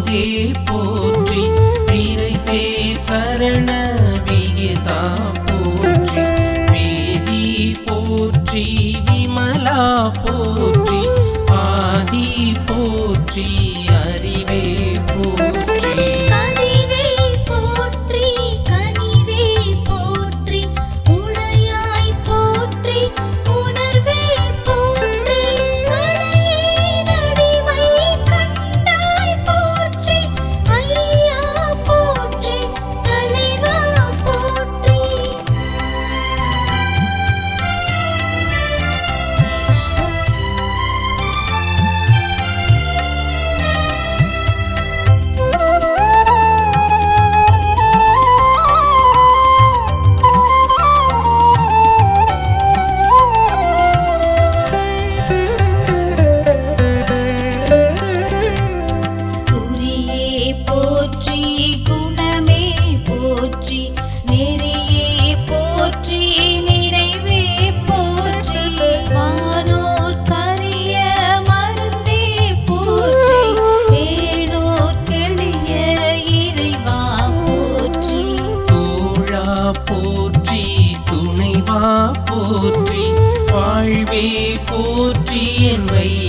விருந்தே போற்றி விரைசே சரண விகிதா போற்றி வேதி போற்றி விமலா போற்றி ஆதி போற்றி அறிவே போற்றி கனிவே போற்றி கனிவே போற்றி உடையாய் போற்றி உணர்வே போற்றி கடையே நடிமை கண்டாய் போற்றி ஐயா போற்றி தலைவா போற்றி குறியே போற்றி குணமே போற்றி நெறியே போற்றி நிறைவே போற்றி வானோர் கரிய மருந்தே போற்றி தேனோர் கெளிய இறைவா போற்றி தோழா போற்றி துணைவா போற்றி வாழ்வே போற்றி என் வை